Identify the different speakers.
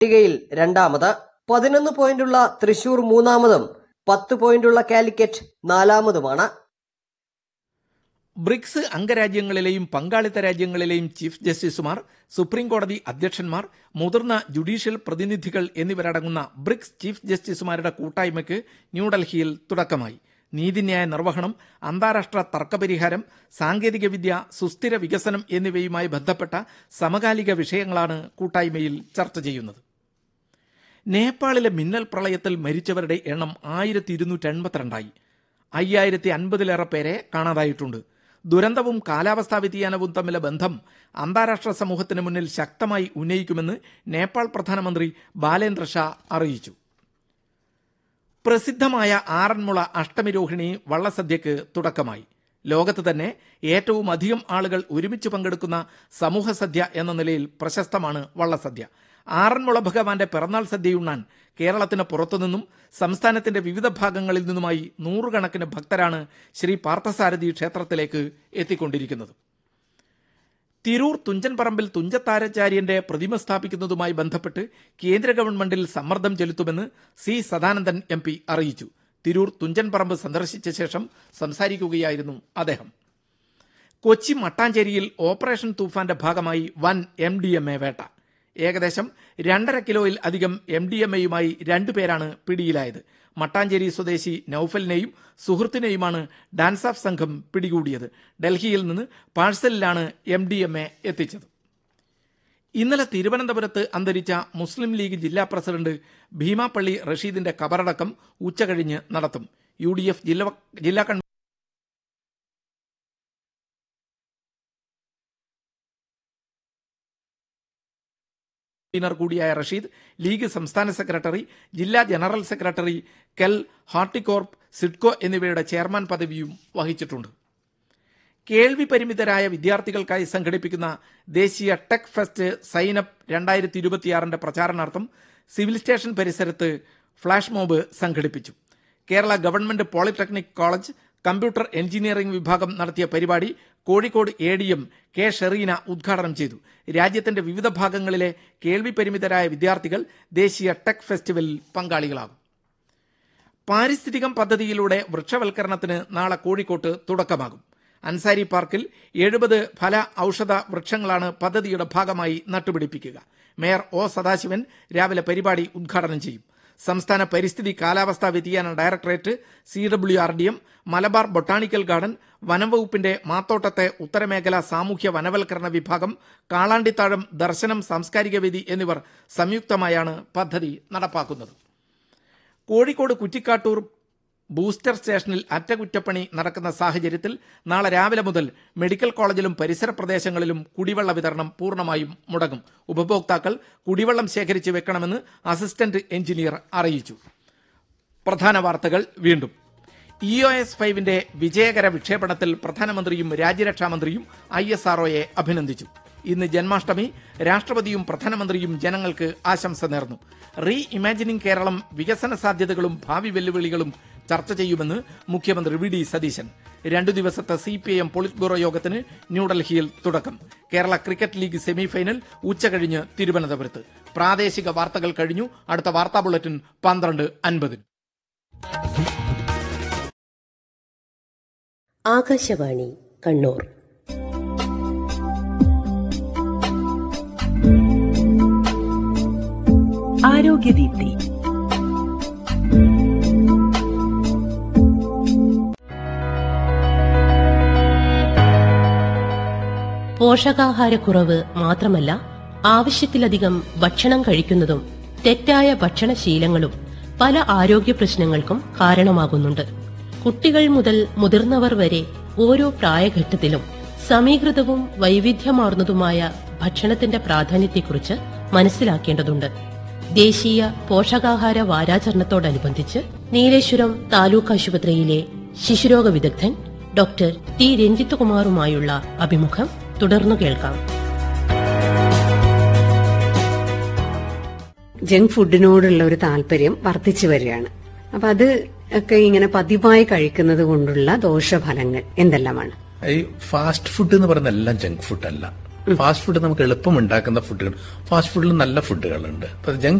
Speaker 1: പട്ടികയിൽ രണ്ടാമത് പതിനൊന്ന് പോയിന്റുള്ള തൃശൂർ മൂന്നാമതും പത്ത് പോയിന്റുള്ള കാലിക്കറ്റ് നാലാമതുമാണ്
Speaker 2: ബ്രിക്സ് അംഗരാജ്യങ്ങളിലെയും പങ്കാളിത്ത രാജ്യങ്ങളിലെയും ചീഫ് ജസ്റ്റിസുമാർ സുപ്രീം കോടതി അധ്യക്ഷന്മാർ മുതിർന്ന ജുഡീഷ്യൽ പ്രതിനിധികൾ എന്നിവരടങ്ങുന്ന ബ്രിക്സ് ചീഫ് ജസ്റ്റിസുമാരുടെ കൂട്ടായ്മയ്ക്ക് ന്യൂഡൽഹിയിൽ തുടക്കമായി നീതിന്യായ നിർവഹണം അന്താരാഷ്ട്ര തർക്കപരിഹാരം സാങ്കേതികവിദ്യ സുസ്ഥിര വികസനം എന്നിവയുമായി ബന്ധപ്പെട്ട സമകാലിക വിഷയങ്ങളാണ് കൂട്ടായ്മയിൽ ചർച്ച ചെയ്യുന്നത് നേപ്പാളിലെ മിന്നൽ പ്രളയത്തിൽ മരിച്ചവരുടെ എണ്ണം ആയിരത്തി ഇരുന്നൂറ്റി എൺപത്തിരണ്ടായി അയ്യായിരത്തി അൻപതിലേറെ പേരെ കാണാതായിട്ടുണ്ട് ദുരന്തവും കാലാവസ്ഥാ വ്യതിയാനവും തമ്മിലെ ബന്ധം അന്താരാഷ്ട്ര സമൂഹത്തിന് മുന്നിൽ ശക്തമായി ഉന്നയിക്കുമെന്ന് നേപ്പാൾ പ്രധാനമന്ത്രി ബാലേന്ദ്ര ഷാ അറിയിച്ചു പ്രസിദ്ധമായ ആറന്മുള അഷ്ടമിരോഹിണി വള്ളസദ്യക്ക് തുടക്കമായി ലോകത്ത് തന്നെ ഏറ്റവും അധികം ആളുകൾ ഒരുമിച്ച് പങ്കെടുക്കുന്ന സമൂഹസദ്യ എന്ന നിലയിൽ പ്രശസ്തമാണ് വള്ളസദ്യ ആറന്മുള ഭഗവാന്റെ പിറന്നാൾ സദ്യയുണ്ണാൻ കേരളത്തിന് പുറത്തുനിന്നും സംസ്ഥാനത്തിന്റെ വിവിധ ഭാഗങ്ങളിൽ നിന്നുമായി നൂറുകണക്കിന് ഭക്തരാണ് ശ്രീ പാർത്ഥസാരഥി ക്ഷേത്രത്തിലേക്ക് എത്തിക്കൊണ്ടിരിക്കുന്നത് തിരൂർ തുഞ്ചൻപറമ്പിൽ തുഞ്ചത്താരാചാര്യന്റെ പ്രതിമ സ്ഥാപിക്കുന്നതുമായി ബന്ധപ്പെട്ട് കേന്ദ്ര ഗവൺമെന്റിൽ സമ്മർദ്ദം ചെലുത്തുമെന്ന് സി സദാനന്ദൻ എം പി അറിയിച്ചു തിരൂർ തുഞ്ചൻപറമ്പ് സന്ദർശിച്ച ശേഷം സംസാരിക്കുകയായിരുന്നു അദ്ദേഹം കൊച്ചി മട്ടാഞ്ചേരിയിൽ ഓപ്പറേഷൻ തൂഫാന്റെ ഭാഗമായി വൻ എം ഡി എം എ വേട്ട ഏകദേശം രണ്ടര കിലോയിൽ അധികം എം ഡി എം എയുമായി രണ്ടുപേരാണ് പിടിയിലായത് മട്ടാഞ്ചേരി സ്വദേശി നൌഫലിനെയും സുഹൃത്തിനെയുമാണ് ഡാൻസ് ഓഫ് സംഘം പിടികൂടിയത് ഡൽഹിയിൽ നിന്ന് പാഴ്സലിലാണ് എം ഡി എം എ എത്തിച്ചത് ഇന്നലെ തിരുവനന്തപുരത്ത് അന്തരിച്ച മുസ്ലിം ലീഗ് ജില്ലാ പ്രസിഡന്റ് ഭീമാപ്പള്ളി റഷീദിന്റെ കബറടക്കം ഉച്ചകഴിഞ്ഞ് നടത്തും യു ഡി എഫ് ജില്ലാ ജില്ലാ കൺവീനർ കൺവീനർ കൂടിയായ റഷീദ് ലീഗ് സംസ്ഥാന സെക്രട്ടറി ജില്ലാ ജനറൽ സെക്രട്ടറി കെൽ ഹാർട്ടികോർപ്പ് സിഡ്കോ എന്നിവയുടെ ചെയർമാൻ പദവിയും വഹിച്ചിട്ടുണ്ട് കേൾവി പരിമിതരായ വിദ്യാർത്ഥികൾക്കായി സംഘടിപ്പിക്കുന്ന ദേശീയ ടെക് ഫെസ്റ്റ് സൈനപ്പ് രണ്ടായിരത്തി ഇരുപത്തിയാറിന്റെ പ്രചാരണാർത്ഥം സിവിൽ സ്റ്റേഷൻ പരിസരത്ത് ഫ്ളാഷ് മോബ് സംഘടിപ്പിച്ചു Kerala government polytechnic college computer engineering വിഭാഗം നടത്തിയ പരിപാടി Kozhikode A D M K Shereena ഉദ്ഘാടനം ചെയ്തു രാജ്യത്തിന്റെ വിവിധ ഭാഗങ്ങളിലെ കേൾവി പരിമിതരായ വിദ്യാർത്ഥികൾ ദേശീയ ടെക് ഫെസ്റ്റിവലിൽ പങ്കാളികളാകും പാരിസ്ഥിതികം പദ്ധതിയിലൂടെ വൃക്ഷവൽക്കരണത്തിന് നാളെ കോഴിക്കോട്ട് തുടക്കമാകും അൻസാരി പാർക്കിൽ എഴുപത് ഫല ഔഷധ വൃക്ഷങ്ങളാണ് പദ്ധതിയുടെ ഭാഗമായി നട്ടുപിടിപ്പിക്കുക മേയർ ഒ സദാശിവൻ രാവിലെ പരിപാടി ഉദ്ഘാടനം ചെയ്യും സംസ്ഥാന പരിസ്ഥിതി കാലാവസ്ഥാ വ്യതിയാന directorate C W R D M Malabar botanical garden വനംവകുപ്പിന്റെ മാത്തോട്ടത്തെ ഉത്തരമേഖല സാമൂഹ്യ വനവൽക്കരണ വിഭാഗം കാളാണ്ടിത്താഴം ദർശനം സാംസ്കാരിക വേദി എന്നിവർ സംയുക്തമായാണ് പദ്ധതി നടപ്പാക്കുന്നത് കോഴിക്കോട് കുറ്റിക്കാട്ടൂർ ബൂസ്റ്റർ സ്റ്റേഷനിൽ അറ്റകുറ്റപ്പണി നടക്കുന്ന സാഹചര്യത്തിൽ നാളെ രാവിലെ മുതൽ മെഡിക്കൽ കോളേജിലും പരിസര പ്രദേശങ്ങളിലും കുടിവെള്ള വിതരണം പൂർണ്ണമായും മുടങ്ങും ഉപഭോക്താക്കൾ കുടിവെള്ളം ശേഖരിച്ച് വെക്കണമെന്ന് അസിസ്റ്റന്റ് എഞ്ചിനീയർ അറിയിച്ചു പ്രധാന വാർത്തകൾ വീണ്ടും ഇ ഒ എസ് ഫൈവിന്റെ വിജയകര വിക്ഷേപണത്തിൽ പ്രധാനമന്ത്രിയും രാജ്യരക്ഷാമന്ത്രിയും ഐ എസ് ആർഒയെ അഭിനന്ദിച്ചു ഇന്ന് ജന്മാഷ്ടമി രാഷ്ട്രപതിയും പ്രധാനമന്ത്രിയും ജനങ്ങൾക്ക് ആശംസ നേർന്നു റീ ഇമാജിനിംഗ് കേരളം വികസന സാധ്യതകളും ഭാവി വെല്ലുവിളികളും ചർച്ച ചെയ്യുമെന്ന് മുഖ്യമന്ത്രി വി ഡി സതീശൻ രണ്ടു ദിവസത്തെ C P I M polit bureau യോഗത്തിന് ന്യൂഡൽഹിയിൽ തുടക്കം കേരള ക്രിക്കറ്റ് ലീഗ് സെമിഫൈനൽ ഉച്ചകഴിഞ്ഞ് തിരുവനന്തപുരത്ത് പ്രാദേശിക വാർത്തകൾ കഴിഞ്ഞു അടുത്ത വാർത്താ ബുള്ളറ്റിൻ പന്ത്രണ്ട് അൻപതിന്
Speaker 3: ആകാശവാണി കണ്ണൂർ
Speaker 4: ആരോഗ്യദീപ്തി
Speaker 3: പോഷകാഹാരക്കുറവ് മാത്രമല്ല ആവശ്യത്തിലധികം ഭക്ഷണം കഴിക്കുന്നതും തെറ്റായ ഭക്ഷണശീലങ്ങളും പല ആരോഗ്യ പ്രശ്നങ്ങൾക്കും കാരണമാകുന്നുണ്ട് കുട്ടികൾ മുതൽ മുതിർന്നവർ വരെ ഓരോ പ്രായഘട്ടത്തിലും സമീകൃതവും വൈവിധ്യമാർന്നതുമായ ഭക്ഷണത്തിന്റെ പ്രാധാന്യത്തെക്കുറിച്ച് മനസ്സിലാക്കേണ്ടതുണ്ട് ദേശീയ പോഷകാഹാര വാരാചരണത്തോടനുബന്ധിച്ച് നീലേശ്വരം താലൂക്ക് ആശുപത്രിയിലെ ശിശുരോഗ വിദഗ്ധൻ ഡോക്ടർ ടി രഞ്ജിത്ത് കുമാറുമായുള്ള അഭിമുഖം തുടർന്നു കേൾക്കാം
Speaker 5: ജങ്ക് ഫുഡിനോടുള്ള ഒരു താല്പര്യം വർദ്ധിച്ചു വരികയാണ് അപ്പൊ അത് ഒക്കെ ഇങ്ങനെ പതിവായി കഴിക്കുന്നത് കൊണ്ടുള്ള ദോഷഫലങ്ങൾ എന്തെല്ലാമാണ്
Speaker 6: ഈ ഫാസ്റ്റ് ഫുഡ് എന്ന് പറയുന്ന എല്ലാം ജങ്ക് ഫുഡ് അല്ല
Speaker 4: ഫാസ്റ്റ് ഫുഡ് നമുക്ക് എളുപ്പം ഉണ്ടാക്കുന്ന ഫുഡുകൾ ഫാസ്റ്റ് ഫുഡിൽ നല്ല ഫുഡുകളുണ്ട് അപ്പൊ ജങ്ക്